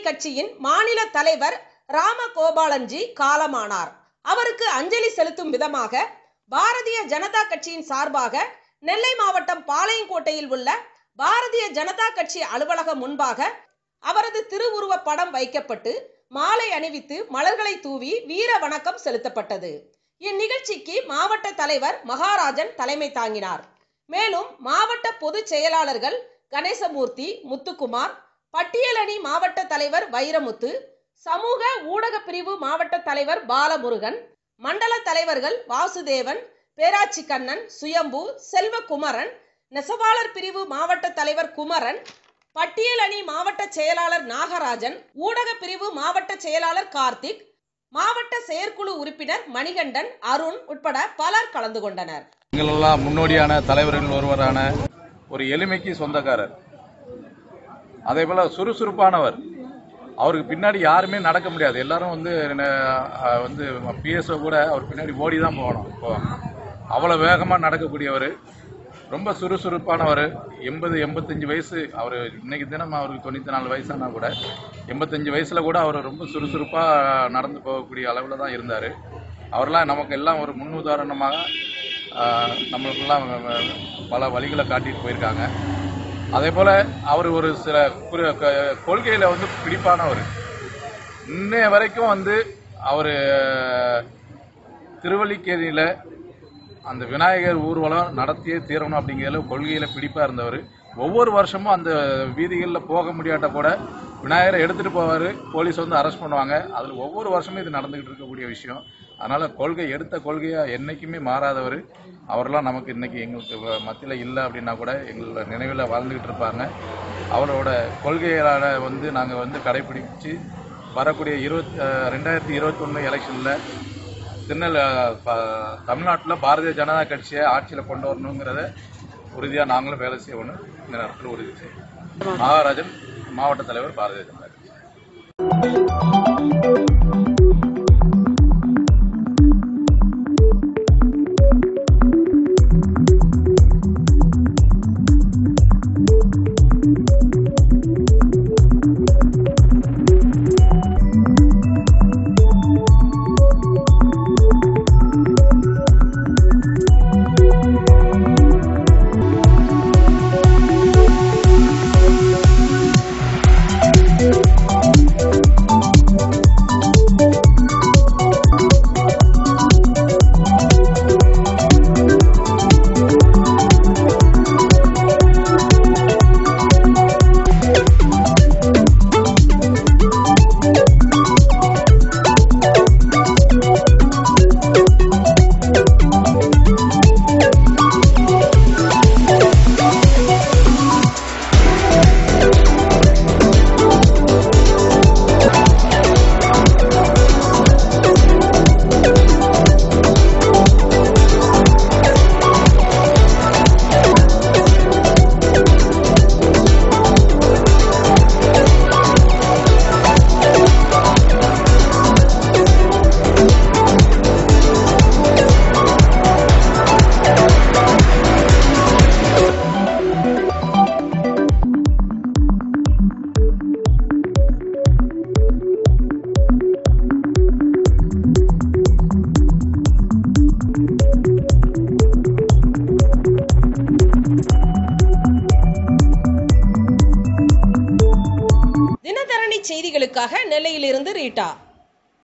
கட்சியின் மாநில தலைவர் ராமகோபாலன்ஜி காலமானார் அவருக்கு அஞ்சலி செலுத்தும் விதமாக பாரதிய ஜனதா கட்சியின் சார்பாக நெல்லை மாவட்டம் பாளையங்கோட்டையில் உள்ள பாரதிய ஜனதா கட்சி அலுவலகம் முன்பாக அவரது திருவுருவ படம் வைக்கப்பட்டு மாலை அணிவித்து மலர்களை தூவி வீர வணக்கம் செலுத்தப்பட்டது இந்நிகழ்ச்சிக்கு மாவட்ட தலைவர் மகாராஜன் தலைமை தாங்கினார் மேலும் மாவட்ட பொதுச் செயலாளர்கள் கணேசமூர்த்தி முத்துக்குமார் பட்டியலணி மாவட்ட தலைவர் வைரமுத்து சமூக ஊடக பிரிவு மாவட்ட தலைவர் பாலமுருகன் மண்டல தலைவர்கள் வாசுதேவன் பேராச்சி கண்ணன் சுயம்பு செல்வகுமரன் நெசவாளர் பிரிவு மாவட்ட தலைவர் குமரன் பட்டியல் அணி மாவட்ட செயலாளர் நாகராஜன் ஊடக பிரிவு மாவட்ட செயலாளர் கார்த்திக் மாவட்ட செயற்குழு உறுப்பினர் மணிகண்டன் அருண் உட்பட பலர் கலந்து கொண்டனர் எங்களெல்லாம் முன்னோடியான தலைவர்கள் ஒருவரான ஒரு எளிமைக்கு சொந்தக்காரர் அதே போல சுறுசுறுப்பானவர் அவருக்கு பின்னாடி யாருமே நடக்க முடியாது எல்லாரும் வந்து அஹ், வந்து பிஎஸ்ஓ கூட அவர் பின்னாடி ஓடி தான் போகணும் இப்போ அவ்வளோ வேகமாக நடக்கக்கூடியவர் ரொம்ப சுறுசுறுப்பானவர் எண்பது எண்பத்தஞ்சு வயசு அவர் இன்னைக்கு தினம் அவருக்கு தொண்ணூற்றி நாலு வயசானா கூட எண்பத்தஞ்சு வயசில் கூட அவர் ரொம்ப சுறுசுறுப்பாக நடந்து போகக்கூடிய அளவில் தான் இருந்தார் அவரெல்லாம் நமக்கு எல்லாம் ஒரு முன்னுதாரணமாக ஆஹ், நம்மளுக்கெல்லாம் பல வழிகளை காட்டிட்டு போயிருக்காங்க அதே போல் அவர் ஒரு சில குறி- க- கொள்கையில் வந்து பிடிப்பானவர் இன்னைய வரைக்கும் வந்து அவர் திருவல்லிக்கேணியில் அந்த விநாயகர் ஊர்வலம் நடத்தியே தீரணும் அப்படிங்கிறதுல கொள்கையில் பிடிப்பாக இருந்தவர் ஒவ்வொரு வருஷமும் அந்த வீதிகளில் போக முடியாட்ட கூட விநாயகரை எடுத்துகிட்டு போவார் போலீஸ் வந்து அரெஸ்ட் பண்ணுவாங்க அதில் ஒவ்வொரு வருஷமும் இது நடந்துகிட்டு இருக்கக்கூடிய விஷயம் அதனால் கொள்கை எடுத்த கொள்கையாக என்றைக்குமே மாறாதவர் அவரெல்லாம் நமக்கு இன்னைக்கு எங்களுக்கு மத்தியில் இல்லை அப்படின்னா கூட எங்களோட நினைவில் வாழ்ந்துகிட்டு இருப்பாங்க அவரோட கொள்கைகளான வந்து நாங்கள் வந்து கடைபிடிச்சு வரக்கூடிய இருபத் ரெண்டாயிரத்தி இருபத்தொன்று எலெக்ஷனில் திருநெல் தமிழ்நாட்டில் பாரதிய ஜனதா கட்சியை ஆட்சியில் கொண்டு வரணுங்கிறத உறுதியாக நாங்களும் வேலை செய்யணும் இந்த நேரத்தில் உறுதி செய்யணும் மகாராஜன் மாவட்ட தலைவர் பாரதிய ஜனதா கட்சி தினதரணி செய்திகளுக்காக நெல்லையிலிருந்து ரீட்டா